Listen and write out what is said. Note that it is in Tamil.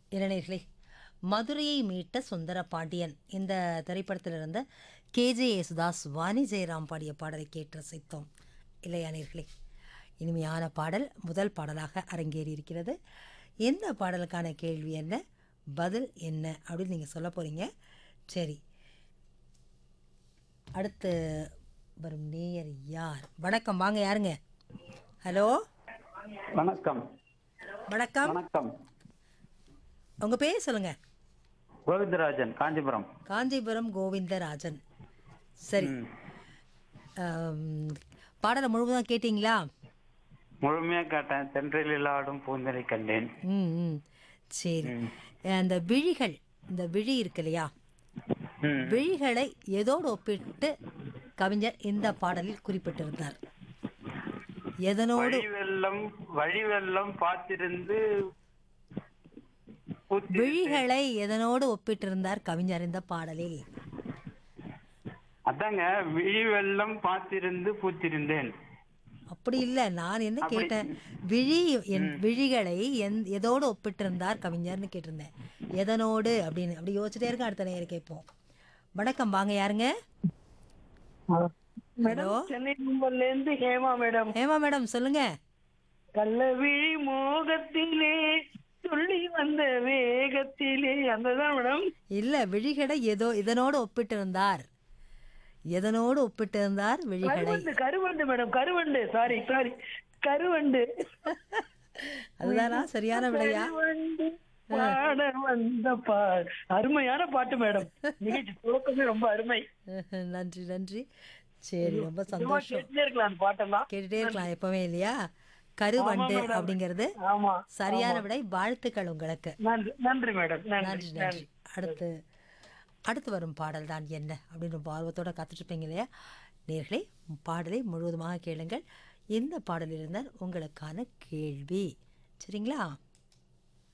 இளைஞர்களே மதுரையை மீட்ட சுந்தர பாண்டியன் இந்த திரைப்படத்தில் இருந்த கேஜே யேசுதாஸ் வாணி ஜெயராம் பாடிய பாடலை கேட்டு ரசித்தோம் இல்லையா நேர்களே இனிமையான பாடல் முதல் பாடலாக அரங்கேறி இருக்கிறது இந்த பாடலுக்கான கேள்வி என்ன பதில் என்ன அப்படின்னு நீங்கள் சொல்ல போகிறீங்க சரி அடுத்து வரும் நேயர் யார் வணக்கம் வாங்க யாருங்க ஹலோ வணக்கம் வணக்கம் வணக்கம் உங்கள் பேர் சொல்லுங்கள் கோவிந்தராஜன் காஞ்சிபுரம் காஞ்சிபுரம் கோவிந்தராஜன் சரி ம். ஆம், பாடலை முழுவதும் கேட்டிங்களா முழுமையா கேட்டேன் தென்றில் ஆடும் பூந்தனை கண்டேன் ம் ம் சரி அந்த விழிகள் இந்த விழி இருக்கு இல்லையா ம். விழிகளை எதோடு ஒப்பிட்டு கவிஞர் இந்த பாடலில் குறிப்பிட்டிருந்தார் எதனோடு வழி வெள்ளம் வழி வெள்ளம் பார்த்திருந்து பூத்தி- விழிகளை எதனோடு ஒப்பிட்டிருந்தார் கவிஞர் இந்த பாடலில் அதாங்க விழி வெள்ளம் பார்த்திருந்து பூத்திருந்தேன் அப்படி இல்லை நான் என்ன கேட்டேன் விழி என் விழிகளை எந் எதோடு ஒப்பிட்டிருந்தார் கவிஞர்னு கேட்டிருந்தேன் எதனோடு அப்படின்னு அப்படி யோசிச்சுட்டே இருக்க அடுத்த நேரம் கேட்போம் வணக்கம் வாங்க யாருங்க ஹலோ சென்னை மும்பைல இருந்து ஹேமா மேடம் ஹேமா மேடம் சொல்லுங்க கள்ளவிழி மோகத்திலே துள்ளி வந்த வேகத்திலே அந்ததான் மேடம் இல்ல விழிகளை ஏதோ இதனோடு ஒப்பிட்டிருந்தார் எதனோடு ஒப்பிட்டிருந்தார் விழிகளை கருவண்டு கருவண்டு மேடம் கருவண்டு சாரி சாரி கருவண்டு அதுதானா சரியான விடையா கருவண்டு பாட வந்த பா அருமையான பாட்டு மேடம் நிகழ்ச்சி துவக்கமே ரொம்ப அருமை நன்றி நன்றி சரி ரொம்ப சும்மா சந்தோஷம் கேட்டுட்டே இருக்கலாம் அந்த பாட்டெல்லாம் கேட்டுட்டே இருக்கலாம் எப்பவுமே இல்லையா கருவண்டு அப்படிங்கிறது ஆமா சரியான விடை வாழ்த்துக்கள் உங்களுக்கு நன்றி நன்றி மேடம் நன்றி நன்றி நன்றி அடுத்து அடுத்து வரும் பாடல் தான் என்ன அப்படின்னு ரொம்ப ஆர்வத்தோட காத்துட்டு இருப்பீங்க இல்லையா நேர்களே பாடலை முழுவதுமாக கேளுங்கள் இந்த பாடலில் இருந்தால் உங்களுக்கான கேள்வி சரிங்களா